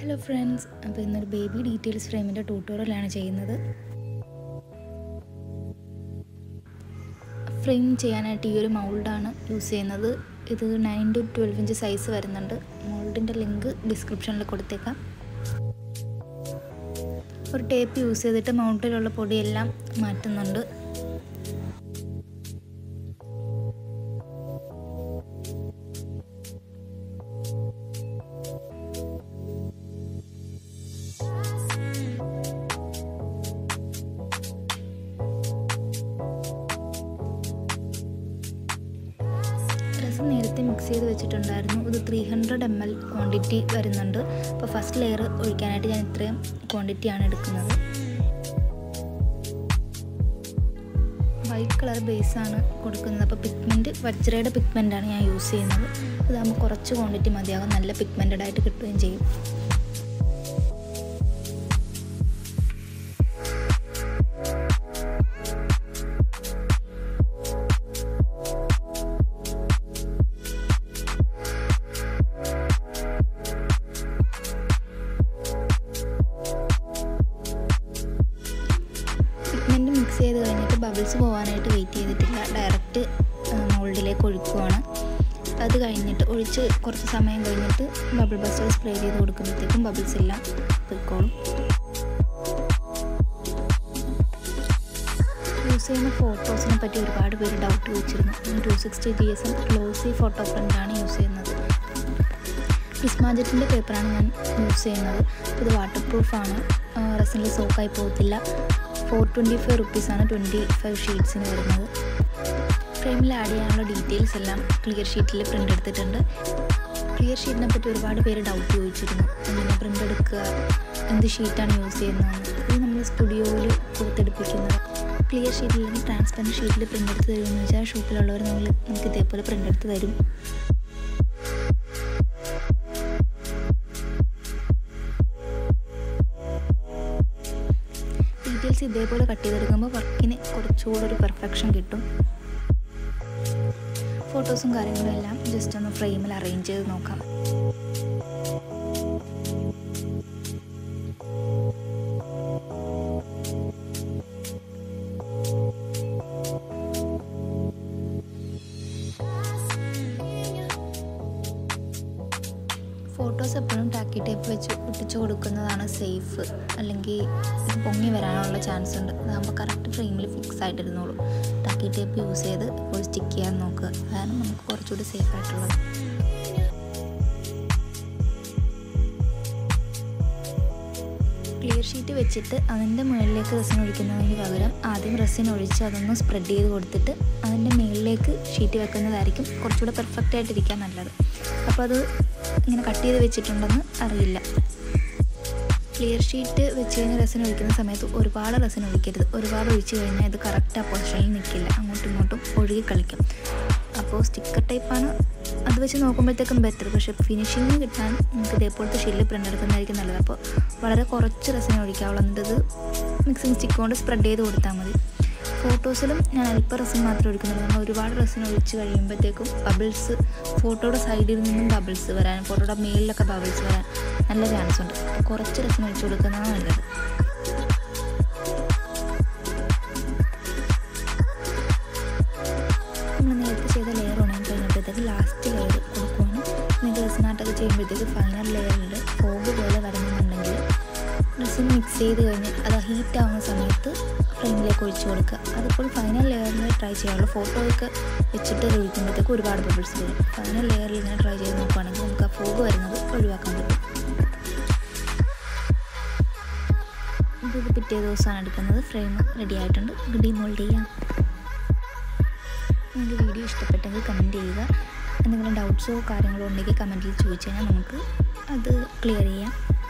hello friends അപ്പോൾ ഇന്നൊരു baby details ഫ്രെയിമിൻ്റെ ട്യൂട്ടോറിയലാണ് ചെയ്യുന്നത് ഫ്രെയിം ചെയ്യാനായിട്ട് ഈ ഒരു മൗൾഡാണ് യൂസ് ചെയ്യുന്നത് ഇത് nine to twelve inch size വരുന്നുണ്ട് മൗൾഡിൻ്റെ ലിങ്ക് ഡിസ്ക്രിപ്ഷനിൽ കൊടുത്തേക്കാം ഒരു ടേപ്പ് യൂസ് ചെയ്തിട്ട് മൗണ്ടിലുള്ള പൊടിയെല്ലാം മാറ്റുന്നുണ്ട് രസം നേരത്തെ മിക്സ് ചെയ്ത് വെച്ചിട്ടുണ്ടായിരുന്നു ഇത് three hundred M L quantity വരുന്നുണ്ട് അപ്പോൾ ഫസ്റ്റ് ലെയർ ഒഴിക്കാനായിട്ട് ഞാൻ ഇത്രയും ക്വാണ്ടിറ്റിയാണ് എടുക്കുന്നത് വൈറ്റ് കളർ ബേസാണ് കൊടുക്കുന്നത് അപ്പോൾ പിഗ്മെൻറ്റ് വജ്രയുടെ പിഗ്മെൻ്റാണ് ഞാൻ യൂസ് ചെയ്യുന്നത് ഇതാകുമ്പോൾ കുറച്ച് ക്വാണ്ടിറ്റി മതിയാകും നല്ല പിഗ്മെൻറ്റഡ് ആയിട്ട് കിട്ടുകയും ചെയ്യും പിഗ്മെൻറ്റ് മിക്സ് ചെയ്ത് കഴിഞ്ഞിട്ട് ബബിൾസ് പോകാനായിട്ട് വെയിറ്റ് ചെയ്തിട്ടില്ല ഡയറക്റ്റ് മോൾഡിലേക്ക് ഒഴിക്കുവാണ് അത് കഴിഞ്ഞിട്ട് ഒഴിച്ച് കുറച്ച് സമയം കഴിഞ്ഞിട്ട് ബബിൾ ബസ്റ്റർ സ്പ്രേ ചെയ്ത് കൊടുക്കുമ്പോഴത്തേക്കും ബബിൾസ് എല്ലാം പോയിക്കോളും യൂസ് ചെയ്യുന്ന ഫോട്ടോസിനെ പറ്റി ഒരുപാട് പേര് ഡൗട്ട് ചോദിച്ചിരുന്നു two sixty G S M glossy photo പ്രിൻ്റാണ് യൂസ് ചെയ്യുന്നത് ഫിസ്മാജറ്റിൻ്റെ പേപ്പറാണ് ഞാൻ യൂസ് ചെയ്യുന്നത് ഇത് വാട്ടർ പ്രൂഫാണ് റെസിനിൽ സോക്കായി പോകത്തില്ല ഫോർ ട്വൻറ്റി ഫൈവ് റുപ്പീസാണ് ട്വൻറ്റി ഫൈവ് ഷീറ്റ്സിന് വരുന്നത് ഫ്രെയിമിൽ ആഡ് ചെയ്യാനുള്ള ഡീറ്റെയിൽസ് എല്ലാം ക്ലിയർ ഷീറ്റിൽ പ്രിൻ്റ് എടുത്തിട്ടുണ്ട് ക്ലിയർ ഷീറ്റിനെ പറ്റി ഒരുപാട് പേര് ഡൗട്ട് ചോദിച്ചിരുന്നു എങ്ങനെ പ്രിൻ്റ് എടുക്കുക എന്ത് ഷീറ്റാണ് യൂസ് ചെയ്യുന്നതെന്ന് ഇത് നമ്മൾ സ്റ്റുഡിയോയിൽ കൊടുത്തെടുപ്പിക്കുന്നത് ക്ലിയർ ഷീറ്റിൽ അല്ലെങ്കിൽ ട്രാൻസ്പെറൻറ്റ് ഷീറ്റിൽ പ്രിൻ്റ് എടുത്ത് തരുമെന്ന് വെച്ചാൽ ഷോപ്പിലുള്ളവർ നമ്മൾ നമുക്ക് ഇതേപോലെ പ്രിൻ്റ് എടുത്ത് തരും ഡീറ്റെയിൽസ് ഇതേപോലെ കട്ട് ചെയ്തെടുക്കുമ്പോൾ വർക്കിന് കുറച്ചുകൂടെ ഒരു പെർഫെക്ഷൻ കിട്ടും ഫോട്ടോസും കാര്യങ്ങളും എല്ലാം ജസ്റ്റ് ഒന്ന് ഫ്രെയിമിൽ അറേഞ്ച് ചെയ്ത് നോക്കാം ഫോട്ടോസ് എപ്പോഴും ടാക്കി ടേപ്പ് വെച്ച് ഒട്ടിച്ചു കൊടുക്കുന്നതാണ് സേഫ് അല്ലെങ്കിൽ ഇത് പൊങ്ങി വരാനുള്ള ചാൻസ് ഉണ്ട് അതാകുമ്പോൾ കറക്റ്റ് ഫ്രെയിമിൽ ഫിക്സ് ആയിട്ടിരുന്നോളൂ ടാക്കി ടേപ്പ് യൂസ് ചെയ്ത് എപ്പോഴും സ്റ്റിക്ക് ചെയ്യാൻ നോക്കുക അതാണ് നമുക്ക് കുറച്ചുകൂടി സേഫ് ആയിട്ടുള്ളത് ക്ലിയർ ഷീറ്റ് വെച്ചിട്ട് അതിൻ്റെ മുകളിലേക്ക് റെസിൻ ഒഴിക്കുന്നതിന് പകരം ആദ്യം റെസിൻ ഒഴിച്ച് അതൊന്ന് സ്പ്രെഡ് ചെയ്ത് കൊടുത്തിട്ട് അതിൻ്റെ മുകളിലേക്ക് ഷീറ്റ് വെക്കുന്നതായിരിക്കും കുറച്ചുകൂടെ പെർഫെക്റ്റ് ആയിട്ടിരിക്കാൻ നല്ലത് അപ്പോൾ അത് ഇങ്ങനെ കട്ട് ചെയ്ത് വെച്ചിട്ടുണ്ടെന്ന് അറിയില്ല ക്ലിയർ ഷീറ്റ് വെച്ച് കഴിഞ്ഞ് റെസിൻ ഒഴിക്കുന്ന സമയത്ത് ഒരുപാട് റെസിൻ ഒഴിക്കരുത് ഒരുപാട് ഒഴിച്ച് കഴിഞ്ഞാൽ ഇത് കറക്റ്റ് ആ പൊസിഷനിൽ നിൽക്കില്ല അങ്ങോട്ടും ഇങ്ങോട്ടും ഒഴുകി കളിക്കും അപ്പോൾ സ്റ്റിക്കർ ടൈപ്പാണ് അത് വെച്ച് നോക്കുമ്പോഴത്തേക്കും ബെറ്റർ പക്ഷേ ഫിനിഷിങ് കിട്ടാൻ നമുക്ക് ഇതേപോലത്തെ ഷീറ്റിൽ പ്രിൻ്റ് എടുക്കുന്നതായിരിക്കും നല്ലത് അപ്പോൾ വളരെ കുറച്ച് റെസിൻ ഒഴിക്കാവുള്ളൂ എന്നിട്ട് ഇത് മിക്സിങ് സ്റ്റിക്ക് കൊണ്ട് സ്പ്രെഡ് ചെയ്ത് കൊടുത്താൽ മതി ഫോട്ടോസിലും ഞാൻ അല്പ റെസിൻ മാത്രമേ ഒഴിക്കുന്നുള്ളൂ നമ്മൾ ഒരുപാട് റെസിൻ ഒഴിച്ച് കഴിയുമ്പോഴത്തേക്കും ബബിൾസ് ഫോട്ടോയുടെ സൈഡിൽ നിന്നും ബബിൾസ് വരാൻ ഫോട്ടോയുടെ മേലിലൊക്കെ ബബിൾസ് വരാൻ നല്ല ചാൻസ് ഉണ്ട് കുറച്ച് റെസിൻ ഒഴിച്ച് കൊടുക്കുന്നതാണ് നല്ലത് നമ്മൾ നേരത്തെ ചെയ്ത ലെയർ ഉണങ്ങി കഴിഞ്ഞപ്പോഴത്തേക്ക് ലാസ്റ്റ് ലെയർ കൊടുക്കുവാണ് നിങ്ങൾക്ക് റെസിനായിട്ടൊക്കെ ചെയ്യുമ്പോഴത്തേക്ക് ഫൈനൽ ലെയറിൽ ഫോഗ് പോലെ വരണമെന്നുണ്ടെങ്കിൽ റെസിൻ മിക്സ് ചെയ്ത് കഴിഞ്ഞ് അത് ഹീറ്റ് ആവുന്ന സമയത്ത് ഫ്രെയിമിലേക്ക് ഒഴിച്ച് കൊടുക്കുക അതിപ്പോൾ ഫൈനൽ ലെയറിൽ ട്രൈ ചെയ്യാറുള്ളൂ ഫോട്ടോയൊക്കെ വെച്ചിട്ട് ഒഴിക്കുമ്പോഴത്തേക്ക് ഒരുപാട് ബബിൾസ് വരും ഫൈനൽ ലെയറിൽ ഇങ്ങനെ ട്രൈ ചെയ്ത് നോക്കുകയാണെങ്കിൽ നമുക്ക് ആ ഫോഗ് വരുന്നത് ഒഴിവാക്കാൻ പറ്റും ഇത് പിറ്റേ ദിവസമാണ് എടുക്കുന്നത് ഫ്രെയിം റെഡി ആയിട്ടുണ്ട് ഡിമോൾഡ് ചെയ്യാം നിങ്ങൾക്ക് വീഡിയോ ഇഷ്ടപ്പെട്ടെങ്കിൽ കമൻറ്റ് ചെയ്യുക എന്തെങ്കിലും ഡൗട്ട്സോ കാര്യങ്ങളോ ഉണ്ടെങ്കിൽ കമൻറ്റിൽ ചോദിച്ചു കഴിഞ്ഞാൽ നമുക്ക് അത് ക്ലിയർ ചെയ്യാം